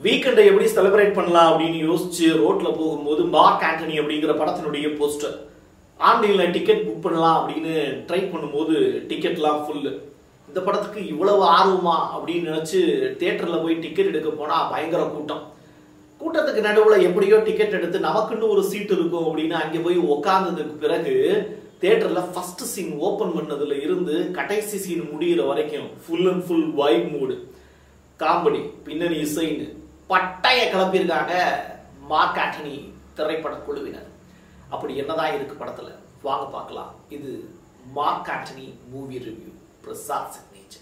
வீக்கெண்டை எப்படி செலிப்ரேட் பண்ணலாம் அப்படின்னு யோசிச்சு ரோட்ல போகும்போது மார்க் ஆண்டனி அப்படிங்கிற படத்தினுடைய போஸ்டர் ஆன்லைன்ல டிக்கெட் புக் பண்ணலாம் அப்படின்னு ட்ரை பண்ணும்போது டிக்கெட்லாம் ஃபுல்லு இந்த படத்துக்கு இவ்வளவு ஆர்வமா அப்படின்னு நினைச்சு தியேட்டர்ல போய் டிக்கெட் எடுக்க போனா பயங்கர கூட்டம் கூட்டத்துக்கு நடுவுல எப்படியோ டிக்கெட் எடுத்து நமக்குன்னு ஒரு சீட் இருக்கும் அப்படின்னு அங்கே போய் உக்காந்ததுக்கு பிறகு தியேட்டர்ல ஃபர்ஸ்ட் சீன் ஓபன் பண்ணதுல இருந்து கடைசி சீன் முடியிற வரைக்கும் full and full vibe mood comedy பின்னணி இசைன்னு பட்டைய கிளப்பியிருக்காங்க மார்க் ஆண்டனி திரைப்பட குழுவினர் அப்படி என்னதான் இருக்கு படத்துல வாங்க பார்க்கலாம் இது Mark Antony movie review Prasad signature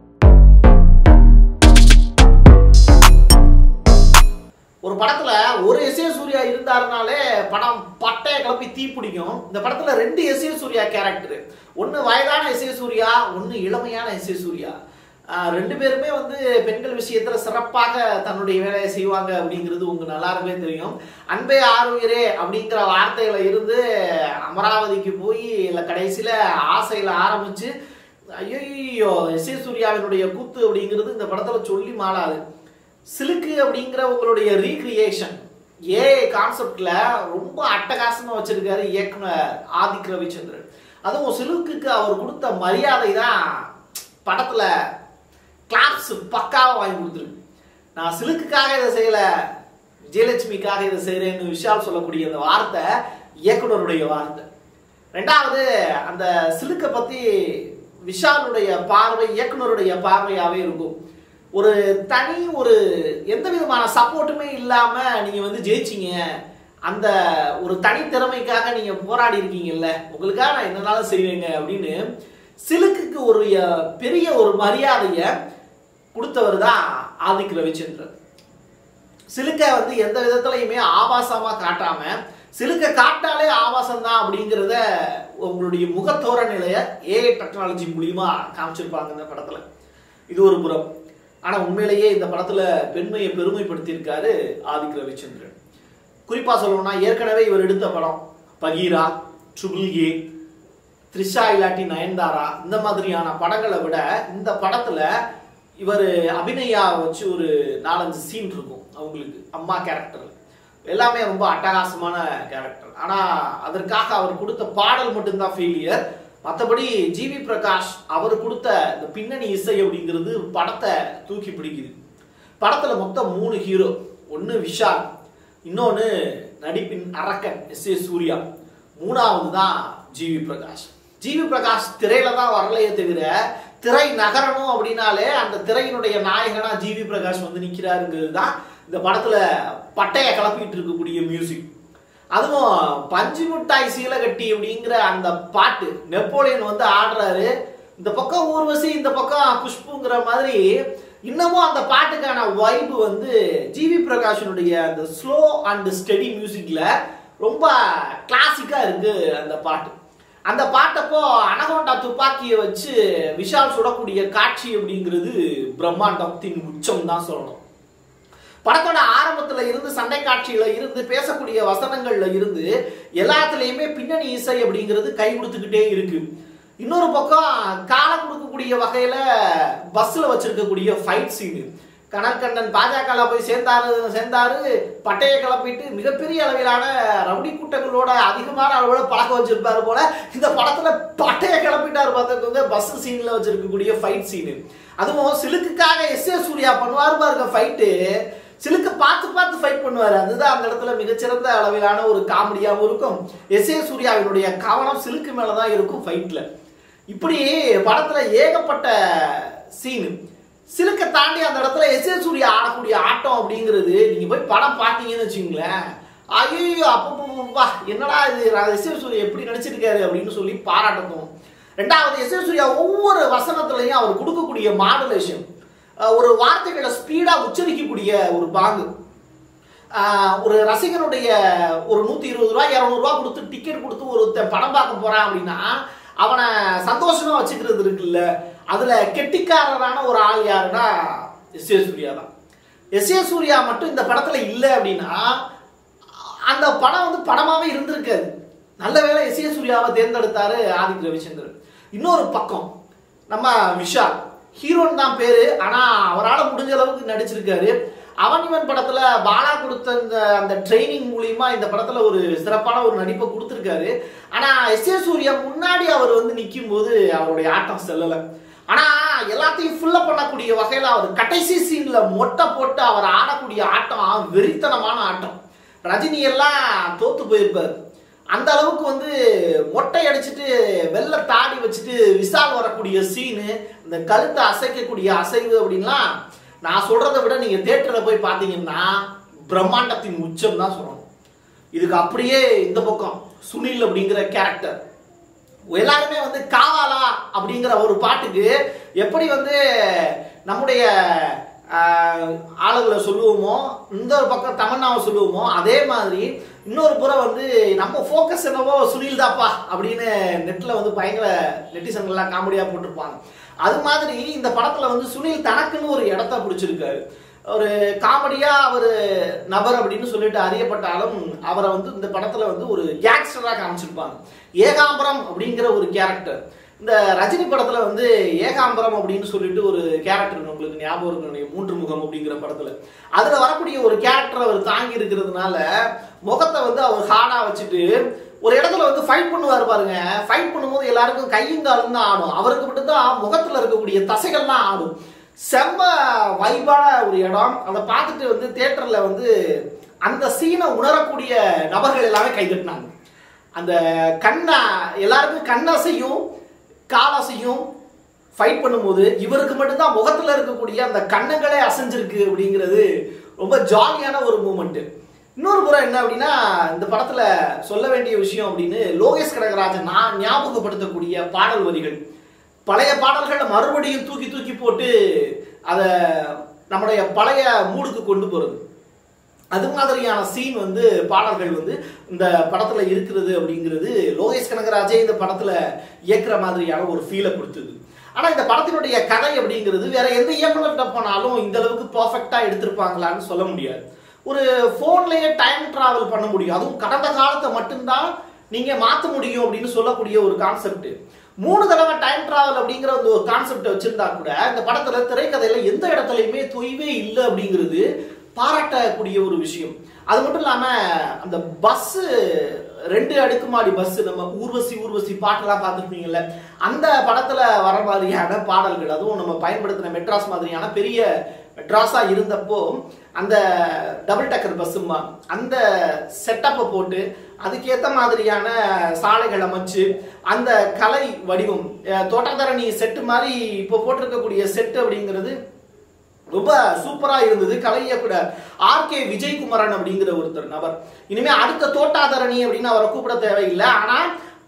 ஒரு படத்துல ஒரு எஸ் ஏ சூர்யா இருந்தாருனாலே படம் பட்டைய கிளப்பி தீ பிடிக்கும் இந்த படத்துல ரெண்டு எஸ் ஏ சூர்யா கேரக்டர் ஒன்னு வயதான எஸ் ஏ சூர்யா ஒன்னு இளமையான எஸ் ஏ சூர்யா ஆஹ் ரெண்டு பேருமே வந்து பெண்கள் விஷயத்துல சிறப்பாக தன்னுடைய வேலையை செய்வாங்க அப்படிங்கிறது உங்க நல்லாருமே தெரியும் அன்பே ஆறுயிரே அப்படிங்கிற வார்த்தையில இருந்து அமராவதிக்கு போய் இல்ல கடைசியில ஆசையில ஆரம்பிச்சு ஐயோ எஸ் ஏ சூர்யாவினுடைய கூத்து அப்படிங்கிறது இந்த படத்துல சொல்லி மாளாது சிலுக்கு அப்படிங்கிற உங்களுடைய ரீக்ரியேஷன் ஏ கான்செப்ட்ல ரொம்ப அட்டகாசமா வச்சிருக்காரு இயக்குனர் ஆதிக் ரவிச்சந்திரன் அதுவும் சிலுக்குக்கு அவர் கொடுத்த மரியாதை தான் படத்துல கிளாப்ஸ் பக்காவா வாங்கி கொடுத்துருக்கு நான் சிலுக்குக்காக இதை செய்யல விஜயலட்சுமிக்காக இதை செய்யறேன்னு விஷால் சொல்லக்கூடிய அந்த வார்த்தை இயக்குனருடைய வார்த்தை ரெண்டாவது அந்த சிலுக்கை பத்தி விஷாலுடைய பார்வை இயக்குனருடைய பார்வையாவே இருக்கும் ஒரு தனி ஒரு எந்த விதமான சப்போர்ட்டுமே இல்லாம நீங்க வந்து ஜெயிச்சீங்க அந்த ஒரு தனி திறமைக்காக நீங்க போராடி இருக்கீங்கல்ல உங்களுக்காக நான் என்னனாலும் செய்வேங்க அப்படின்னு சிலுக்குக்கு ஒரு அஹ், பெரிய ஒரு மரியாதைய கொடுத்தவர் தான் ஆதிக் ரவிச்சந்திரன் சிலுக்க வந்து எந்த விதத்துலையுமே ஆபாசமா காட்டாம சிலுக்க காட்டாலே ஆபாசம் தான் அப்படிங்கிறத உங்களுடைய முகத்தோர நிலைய ஏஐ டெக்னாலஜி மூலியமா காமிச்சிருப்பாங்க இந்த படத்துல இது ஒரு புறம் ஆனா உண்மையிலேயே இந்த படத்துல பெண்மையை பெருமைப்படுத்தியிருக்காரு ஆதிக் ரவிச்சந்திரன் குறிப்பா சொல்லணும்னா ஏற்கனவே இவர் எடுத்த படம் பகீரா ட்ரிபிள் ஏ த்ரிஷா இல்லாட்டி நயன்தாரா இந்த மாதிரியான படங்களை விட இந்த படத்துல இவர் அபிநயா வச்சு ஒரு நாலஞ்சு சீன் இருக்கும் அவங்களுக்கு அம்மா கேரக்டர் எல்லாமே ரொம்ப அட்டகாசமான கேரக்டர் ஆனா அதற்காக அவர் கொடுத்த பாடல் மட்டும்தான் ஃபெயிலியர் மற்றபடி ஜிவி பிரகாஷ் அவர் கொடுத்த இந்த பின்னணி இசை அப்படிங்கிறது படத்தை தூக்கி பிடிக்குது படத்துல மொத்தம் மூணு ஹீரோ ஒன்னு விஷால் இன்னொன்னு நடிப்பின் அரக்கன் எஸ் ஏ சூர்யா மூணாவது தான் ஜிவி பிரகாஷ் ஜிவி பிரகாஷ் திரையில தான் வரலையே தவிர திரை நகரணும் அப்படின்னாலே அந்த திரையினுடைய நாயகனா ஜிவி பிரகாஷ் வந்து நிக்கிறாருங்கிறது தான் இந்த படத்துல பட்டைய கிளப்பிட்டு இருக்கக்கூடிய மியூசிக் அதுவும் பஞ்சு மிட்டாய் சீலகட்டி அப்படிங்கிற அந்த பாட்டு நெப்போலியன் வந்து ஆடுறாரு இந்த பக்கம் ஊர்வசி இந்த பக்கம் குஷ்புங்கிற மாதிரி இன்னமும் அந்த பாட்டுக்கான வைப் வந்து ஜிவி பிரகாஷனுடைய அந்த ஸ்லோ அண்ட் ஸ்டெடி மியூசிக்ல ரொம்ப கிளாசிக்கா இருக்கு அந்த பாட்டு அந்த பாட்டப்போ அனகோண்டா துப்பாக்கியை வச்சு விஷால் சுடக்கூடிய காட்சி அப்படிங்கிறது பிரம்மாண்டத்தின் உச்சம் தான் சொல்லணும் படத்தோட ஆரம்பத்துல இருந்து சண்டை காட்சியில இருந்து பேசக்கூடிய வசனங்கள்ல இருந்து எல்லாத்துலயுமே பின்னணி இசை அப்படிங்கிறது கை கொடுத்துக்கிட்டே இருக்கு இன்னொரு பக்கம் காலம் கொடுக்கக்கூடிய வகையில பஸ்ல வச்சிருக்கக்கூடிய ஃபைட் சீனு கனற்கண்ணன் பாஜக போய் சேர்ந்தாரு சேர்ந்தாரு பட்டையை கிளப்பிட்டு மிகப்பெரிய அளவிலான ரவுடி கூட்டங்களோட அதிகமான அளவுல பழக்க வச்சிருப்பாரு போல இந்த படத்துல பட்டையை கிளப்பிட்டாரு பார்த்துக்கோங்க பஸ் சீன்ல வச்சிருக்கக்கூடிய ஃபைட் சீனு அதுவும் சிலுக்குக்காக எஸ் ஏ சூர்யா பண்ணுவாரு பாருங்க ஃபைட்டு சிலுக்கு பார்த்து பார்த்து ஃபைட் பண்ணுவாரு அதுதான் அந்த இடத்துல மிகச்சிறந்த அளவிலான ஒரு காமெடியாகவும் இருக்கும் எஸ் ஏ சூர்யாவினுடைய கவனம் சிலுக்கு மேலதான் இருக்கும் ஃபைட்ல இப்படி படத்துல ஏகப்பட்ட சீனு சிலுக்க தாண்டி அந்த இடத்துல எஸ் ஏ சூர்யா ஆடக்கூடிய ஆட்டம் அப்படிங்கிறது நீங்க போய் படம் பார்த்தீங்கன்னு வச்சுங்களேன் ஐயோ அப்பப்பா என்னடா இது எஸ் ஏ சூர்யா எப்படி நடிச்சிருக்காரு அப்படின்னு சொல்லி பாராட்டணும் ரெண்டாவது எஸ் ஏ சூர்யா ஒவ்வொரு வசனத்துலையும் அவர் கொடுக்கக்கூடிய மாடுலேஷன் ஒரு வார்த்தைகளை ஸ்பீடா உச்சரிக்கக்கூடிய ஒரு பாங்கு ஆஹ் ஒரு ரசிகனுடைய ஒரு நூத்தி இருபது ரூபாய் இருநூறு ரூபாய் கொடுத்து டிக்கெட் கொடுத்து ஒருத்தன் படம் பார்க்க போறான் அப்படின்னா அவனை சந்தோஷமா வச்சுக்கிறது இருக்குல்ல அதுல கெட்டிக்காரரான ஒரு ஆள் யாருன்னா எஸ் ஏ சூர்யா தான் எஸ் ஏ சூர்யா மட்டும் இந்த படத்துல இல்லை அப்படின்னா அந்த படம் வந்து படமாவே இருந்திருக்காது நல்ல வேளை எஸ் ஏ சூர்யாவை தேர்ந்தெடுத்தாரு ஆதித்ய ரவிச்சந்திரன் இன்னொரு பக்கம் நம்ம விஷால் ஹீரோன் தான் பேரு ஆனா அவரால் முடிஞ்ச அளவுக்கு நடிச்சிருக்காரு அவனிவன் படத்துல பாலா கொடுத்த இந்த அந்த ட்ரைனிங் மூலியமா இந்த படத்துல ஒரு சிறப்பான ஒரு நடிப்பை கொடுத்துருக்காரு ஆனா எஸ் ஏ சூர்யா முன்னாடி அவர் வந்து நிற்கும் போது அவருடைய ஆட்டம் செல்லல ஆனா எல்லாத்தையும் ஃபுல்ல பண்ணக்கூடிய வகையில அவர் கடைசி சீன்ல மொட்டை போட்டு அவர் ஆடக்கூடிய ஆட்டம் வெறித்தனமான ஆட்டம் ரஜினி எல்லாம் தோத்து போயிருப்பார் அந்த அளவுக்கு வந்து மொட்டை அடிச்சுட்டு வெள்ளை தாடி வச்சுட்டு விசால் வரக்கூடிய சீனு இந்த கழுத்தை அசைக்கக்கூடிய அசைவு அப்படின்லாம் நான் சொல்றதை விட நீங்க தேட்டர்ல போய் பார்த்தீங்கன்னா பிரம்மாண்டத்தின் உச்சம் தான் சொல்லணும் இதுக்கு அப்படியே இந்த பக்கம் சுனில் அப்படிங்கிற கேரக்டர் எல்லாருமே வந்து காவாலா அப்படிங்கிற ஒரு பாட்டுக்கு எப்படி வந்து நம்முடைய ஆஹ், ஆளுகளை சொல்லுவோமோ இந்த ஒரு பக்கம் தமன்னாவை சொல்லுவோமோ அதே மாதிரி இன்னொரு புறம் வந்து நம்ம ஃபோக்கஸ் என்னவோ சுனில் தாப்பா அப்படின்னு நெட்ல வந்து பயங்கர நெட்டிசன்கள்லாம் காமெடியா போட்டிருப்பாங்க அது மாதிரி இந்த படத்துல வந்து சுனில் தனக்குன்னு ஒரு இடத்த பிடிச்சிருக்காரு ஒரு காமெடியா அவர் நபர் அப்படின்னு சொல்லிட்டு அறியப்பட்டாலும் அவரை வந்து இந்த படத்துல வந்து ஒரு கேங்ஸ்டரா காமிச்சிருப்பாங்க ஏகாம்பரம் அப்படிங்கிற ஒரு கேரக்டர் இந்த ரஜினி படத்துல வந்து ஏகாம்பரம் அப்படின்னு சொல்லிட்டு ஒரு கேரக்டர் உங்களுக்கு ஞாபகம் இருக்கு நினைக்கிறேன். மூன்று முகம் அப்படிங்கிற படத்துல அதுல வரக்கூடிய ஒரு கேரக்டர் அவர் தாங்கி இருக்கிறதுனால முகத்தை வந்து அவர் ஹார்டா வச்சுட்டு ஒரு இடத்துல வந்து ஃபைட் பண்ணுவார் பாருங்க ஃபைட் பண்ணும்போது எல்லாருக்கும் கையும் காலும் தான் ஆடும் அவருக்கு மட்டும்தான் முகத்துல இருக்கக்கூடிய தசைகள்லாம் ஆடும் செம்ம வைபான ஒரு இடம் அதை பார்த்துட்டு வந்து தியேட்டர்ல வந்து அந்த சீனை உணரக்கூடிய நபர்கள் எல்லாமே கைதட்டினாங்க அந்த கண்ணா எல்லாருக்கும் கண்ணாசையும் காலாசையும் ஃபைட் பண்ணும்போது இவருக்கு மட்டும்தான் முகத்துல இருக்கக்கூடிய அந்த கண்ணங்களே அசைஞ்சிருக்கு அப்படிங்கிறது ரொம்ப ஜாலியான ஒரு மூமெண்ட் இன்னொரு புறம் என்ன அப்படின்னா இந்த படத்துல சொல்ல வேண்டிய விஷயம் அப்படின்னு லோகேஷ் கனகராஜன் நான் ஞாபகப்படுத்தக்கூடிய பாடல் வரிகள் பழைய பாடல்களை மறுபடியும் தூக்கி தூக்கி போட்டு அதை நம்முடைய பழைய மூடுக்கு கொண்டு போறது அது மாதிரியான சீன் வந்து பாடல்கள் வந்து இந்த படத்துல இருக்கிறது அப்படிங்கிறது லோகேஷ் கனகராஜே இந்த படத்துல இயக்குற மாதிரியான ஒரு ஃபீலை கொடுத்தது ஆனா இந்த படத்தினுடைய கதை அப்படிங்கிறது வேற எந்த இயக்குனர்கிட்ட போனாலும் இந்த அளவுக்கு பர்ஃபெக்டா எடுத்திருப்பாங்களான்னு சொல்ல முடியாது ஒரு போன்லயே டைம் டிராவல் பண்ண முடியும் அதுவும் கடந்த காலத்தை மட்டும்தான் நீங்க மாத்த முடியும் அப்படின்னு சொல்லக்கூடிய ஒரு கான்செப்ட் மூணு தடவை டைம் டிராவல் அப்படிங்கிற அந்த ஒரு கான்செப்ட் வச்சிருந்தா கூட இந்த படத்துல திரைக்கதையில எந்த இடத்துலயுமே தொய்வே இல்லை அப்படிங்கிறது பாராட்டக்கூடிய ஒரு விஷயம் அது மட்டும் இல்லாம அந்த பஸ் ரெண்டு அடுக்குமாடி பஸ் நம்ம ஊர்வசி ஊர்வசி பாட்டெல்லாம் பார்த்துருப்பீங்கல்ல அந்த படத்துல வர மாதிரியான பாடல்கள் அதுவும் நம்ம பயன்படுத்தின மெட்ராஸ் மாதிரியான பெரிய மெட்ராஸா இருந்தப்போ அந்த டபுள் டக்கர் பஸ்ஸுமா அந்த செட்டப்பை போட்டு அதுக்கேற்ற மாதிரியான சாலைகள் அமைச்சு அந்த கலை வடிவம் அஹ், தோட்டத்தரணி செட்டு மாதிரி இப்போ போட்டிருக்கக்கூடிய செட்டு அப்படிங்கிறது ரொம்ப சூப்பரா இருந்தது கலைய கூட ஆர் கே விஜயகுமரன் அப்படிங்கிற ஒருத்தர் நபர் இனிமே அடுத்த தோட்டாதரணி அப்படின்னு அவரை கூப்பிட தேவையில்லை ஆனா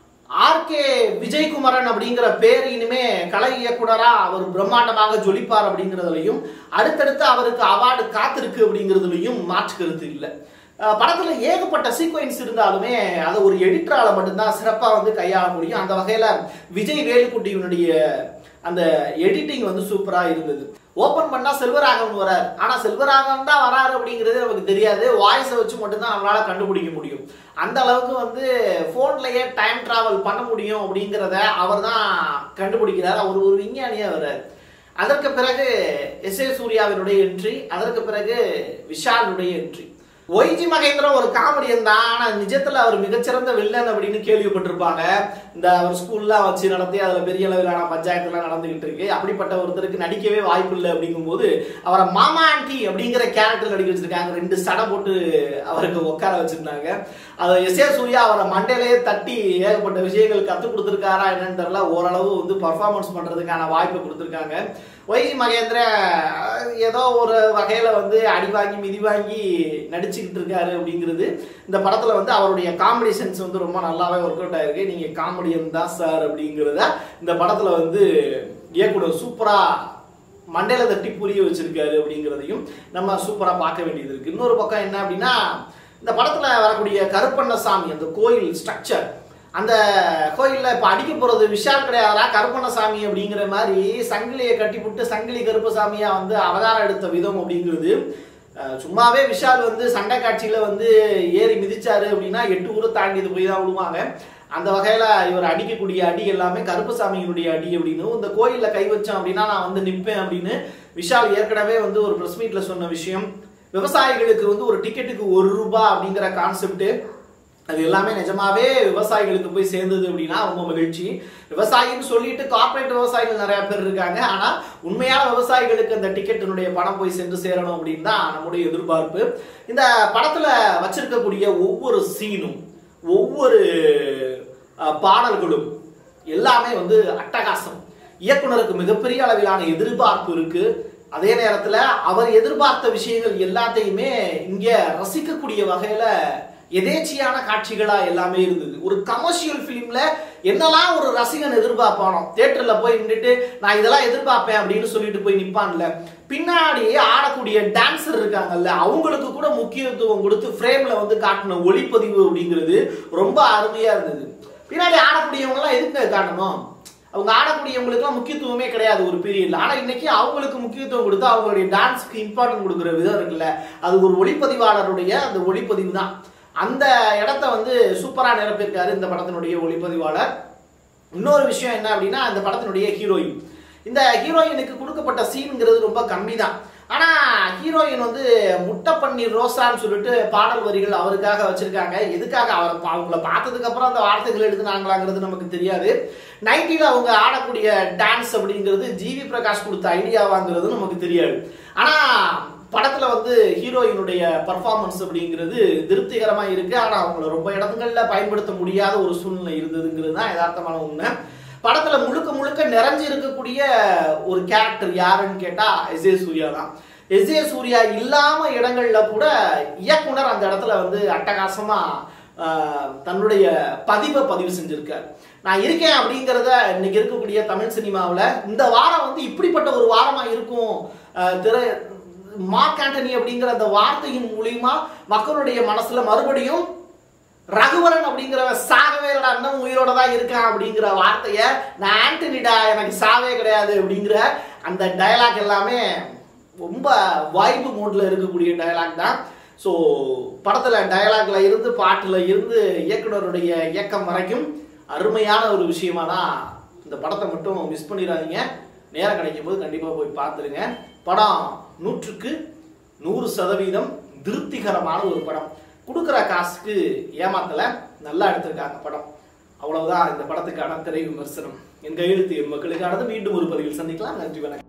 ஆர் கே விஜயகுமரன் அப்படிங்கிற பேர் இனிமே கலை இயக்குனரா அவர் பிரம்மாண்டமாக ஜொலிப்பார் அப்படிங்கிறதுலையும் அடுத்தடுத்து அவருக்கு அவார்டு காத்திருக்கு அப்படிங்கிறதுலையும் மாற்று கருத்து இல்லை அஹ் படத்துல ஏகப்பட்ட சீக்வென்ஸ் இருந்தாலுமே அதை ஒரு எடிட்டரால மட்டும்தான் சிறப்பா வந்து கையாள முடியும் அந்த வகையில விஜய் வேலுக்குட்டியினுடைய அந்த எடிட்டிங் வந்து சூப்பரா இருந்தது ஓபன் பண்ணா செல்வராகவன் வரார் ஆனா செல்வராகவன் தான் வராரு அப்படிங்கிறது நமக்கு தெரியாது வாய்ஸை வச்சு மட்டும்தான் நம்மளால கண்டுபிடிக்க முடியும் அந்த அளவுக்கு வந்து போன்லயே டைம் டிராவல் பண்ண முடியும் அப்படிங்கிறத அவர் தான் கண்டுபிடிக்கிறார் அவர் ஒரு விஞ்ஞானியா வர்றார் அதற்கு பிறகு எஸ் ஏ சூர்யாவினுடைய என்ட்ரி அதற்கு பிறகு விஷாலுடைய என்ட்ரி ஒய்ஜி மகேந்திரன் ஒரு காமெடியன் தான் ஆனா நிஜத்துல அவர் மிகச்சிறந்த வில்லன் அப்படின்னு கேள்விப்பட்டிருப்பாங்க இந்த அவர் ஸ்கூல்லாம் வச்சு நடத்தி அதுல பெரிய அளவிலான பஞ்சாயத்துலாம் நடந்துகிட்டு இருக்கு அப்படிப்பட்ட ஒருத்தருக்கு நடிக்கவே வாய்ப்பு இல்லை அப்படிங்கும்போது அவரை மாமா ஆண்டி அப்படிங்கிற கேரக்டர் நடிக்க வச்சிருக்காங்க ரெண்டு சடை போட்டு அவருக்கு உட்கார வச்சிருந்தாங்க அதை எஸ் ஏ சூர்யா அவரை மண்டையிலேயே தட்டி ஏகப்பட்ட விஷயங்கள் கற்றுக் கொடுத்துருக்காரா என்னன்னு தெரியல ஓரளவு வந்து பர்ஃபார்மன்ஸ் பண்றதுக்கான வாய்ப்பு கொடுத்துருக்காங்க ஒய்ஜி மகேந்திர அஹ், ஏதோ ஒரு வகையில வந்து அடி வாங்கி மிதி வாங்கி நடிச்சுக்கிட்டு இருக்காரு அப்படிங்கிறது இந்த படத்துல வந்து அவருடைய காமெடி சென்ஸ் வந்து ரொம்ப நல்லாவே ஒர்க் அவுட் ஆயிருக்கு நீங்க காமெடியன் தான் சார் அப்படிங்கிறத இந்த படத்துல வந்து இயக்குனர் சூப்பரா மண்டையில தட்டி புரிய வச்சிருக்காரு அப்படிங்கிறதையும் நம்ம சூப்பரா பார்க்க வேண்டியது இருக்கு இன்னொரு பக்கம் என்ன அப்படின்னா இந்த படத்துல வரக்கூடிய கருப்பண்ணசாமி அந்த கோயில் ஸ்ட்ரக்சர் அந்த கோயில்ல இப்ப அடிக்க போறது விஷால் கிடையாதா கருப்பண்ணசாமி அப்படிங்கிற மாதிரி சங்கிலியை கட்டிப்புட்டு சங்கிலி கருப்பசாமியா வந்து அவதாரம் எடுத்த விதம் அப்படிங்கிறது அஹ், சும்மாவே விஷால் வந்து சண்டை காட்சியில வந்து ஏறி மிதிச்சாரு அப்படின்னா எட்டு ஊரை தாண்டிது போய் தான் விடுவாங்க அந்த வகையில இவர் அடிக்கக்கூடிய அடி எல்லாமே கருப்பசாமியினுடைய அடி அப்படின்னு இந்த கோயில்ல கை வச்சோம் அப்படின்னா நான் வந்து நிப்பேன் அப்படின்னு விஷால் ஏற்கனவே வந்து ஒரு பிரஸ் மீட்ல சொன்ன விஷயம் விவசாயிகளுக்கு வந்து ஒரு டிக்கெட்டுக்கு ஒரு ரூபாய் அப்படிங்கிற கான்செப்ட் அது எல்லாமே நிஜமாவே விவசாயிகளுக்கு போய் சேர்ந்தது அப்படின்னா ரொம்ப மகிழ்ச்சி விவசாயின்னு சொல்லிட்டு கார்ப்பரேட் விவசாயிகள் நிறைய பேர் இருக்காங்க ஆனா உண்மையான விவசாயிகளுக்கு அந்த டிக்கெட்டினுடைய பணம் போய் சென்று சேரணும் அப்படின்னு தான் நம்முடைய எதிர்பார்ப்பு இந்த படத்துல வச்சிருக்கக்கூடிய ஒவ்வொரு சீனும் ஒவ்வொரு அஹ், பாடல்களும் எல்லாமே வந்து அட்டகாசம் இயக்குனருக்கு மிகப்பெரிய அளவிலான எதிர்பார்ப்பு இருக்கு அதே நேரத்துல அவர் எதிர்பார்த்த விஷயங்கள் எல்லாத்தையுமே இங்க ரசிக்கக்கூடிய வகையில எதேச்சியான காட்சிகளா எல்லாமே இருந்தது ஒரு கமர்ஷியல் பிலிம்ல என்னெல்லாம் ஒரு ரசிகன் எதிர்பார்ப்பானோ தியேட்டர்ல போய் நின்றுட்டு நான் இதெல்லாம் எதிர்பார்ப்பேன் அப்படின்னு சொல்லிட்டு போய் நிப்பான்ல பின்னாடி ஆடக்கூடிய டான்சர் இருக்காங்கல்ல அவங்களுக்கு கூட முக்கியத்துவம் கொடுத்து ஃப்ரேம்ல வந்து காட்டின ஒளிப்பதிவு அப்படிங்கிறது ரொம்ப அருமையா இருந்தது பின்னாடி ஆடக்கூடியவங்க எல்லாம் எதுக்கு காட்டணும் அவங்க ஆடக்கூடியவங்களுக்குலாம் முக்கியத்துவமே கிடையாது ஒரு பீரியட்ல ஆனா இன்னைக்கு அவங்களுக்கு முக்கியத்துவம் கொடுத்து அவங்களுடைய டான்ஸ்க்கு இம்பார்ட்டன்ட் கொடுக்குற விதம் இருக்குல்ல அது ஒரு ஒளிப்பதிவாளருடைய அந்த ஒளிப்பதிவு தான் அந்த இடத்த வந்து சூப்பரா நிரப்பியிருக்காரு இந்த படத்தினுடைய ஒளிப்பதிவாளர் இன்னொரு விஷயம் என்ன அப்படின்னா இந்த படத்தினுடைய ஹீரோயின் இந்த ஹீரோயினுக்கு கொடுக்கப்பட்ட சீன்ங்கிறது ரொம்ப கம்மி தான் ஆனா ஹீரோயின் வந்து முட்டை பன்னீர் ரோசான்னு சொல்லிட்டு பாடல் வரிகள் அவருக்காக வச்சிருக்காங்க எதுக்காக அவர் அவங்கள பார்த்ததுக்கு அப்புறம் அந்த வார்த்தைகள் எழுதுனாங்களாங்கிறது நமக்கு தெரியாது நைன்டில அவங்க ஆடக்கூடிய டான்ஸ் அப்படிங்கிறது ஜிவி பிரகாஷ் கொடுத்த ஐடியாவாங்கிறது நமக்கு தெரியாது ஆனா படத்துல வந்து ஹீரோயினுடைய பர்ஃபார்மன்ஸ் அப்படிங்கிறது திருப்திகரமா இருக்கு ஆனா அவங்கள ரொம்ப இடங்கள்ல பயன்படுத்த முடியாத ஒரு சூழ்நிலை இருந்ததுங்கிறது தான் யதார்த்தமான உண்மை படத்துல முழுக்க முழுக்க நிறைஞ்சு இருக்கக்கூடிய ஒரு கேரக்டர் யாருன்னு கேட்டா எஸ் ஏ சூர்யா தான் எஸ் ஏ சூர்யா இல்லாம இடங்கள்ல கூட இயக்குனர் அந்த இடத்துல வந்து அட்டகாசமா ஆஹ், தன்னுடைய பதிவை பதிவு செஞ்சிருக்கார் நான் இருக்கேன் அப்படிங்கிறத இன்னைக்கு இருக்கக்கூடிய தமிழ் சினிமாவில் இந்த வாரம் வந்து இப்படிப்பட்ட ஒரு வாரமா இருக்கும் ஆஹ், திரை மார்க் ஆண்டனி அப்படிங்கிற அந்த வார்த்தையின் மூலியமா மக்களுடைய மனசுல மறுபடியும் ரகுவரன் அப்படிங்கிறவ சாகவே இல்லடா இன்னும் உயிரோட தான் இருக்கான் அப்படிங்கிற வார்த்தைய நான் ஆண்டனிடா எனக்கு சாவே கிடையாது அப்படிங்கிற அந்த டயலாக் எல்லாமே ரொம்ப வைப்பு மூட்ல இருக்கக்கூடிய டயலாக் தான் ஸோ படத்துல டயலாக்ல இருந்து பாட்டுல இருந்து இயக்குனருடைய இயக்கம் வரைக்கும் அருமையான ஒரு விஷயமா தான் இந்த படத்தை மட்டும் மிஸ் பண்ணிடாதீங்க நேரம் கிடைக்கும் போது கண்டிப்பா போய் பார்த்துருங்க படம் நூற்றுக்கு நூறு சதவீதம் திருப்திகரமான ஒரு படம் கொடுக்குற காசுக்கு ஏமாத்தல நல்லா எடுத்திருக்காங்க படம் அவ்வளவுதான் இந்த படத்துக்கான திரை விமர்சனம் என் கையெழுத்து என் மக்களுக்கானது மீண்டும் ஒரு பதிவில் சந்திக்கலாம் நன்றி வணக்கம்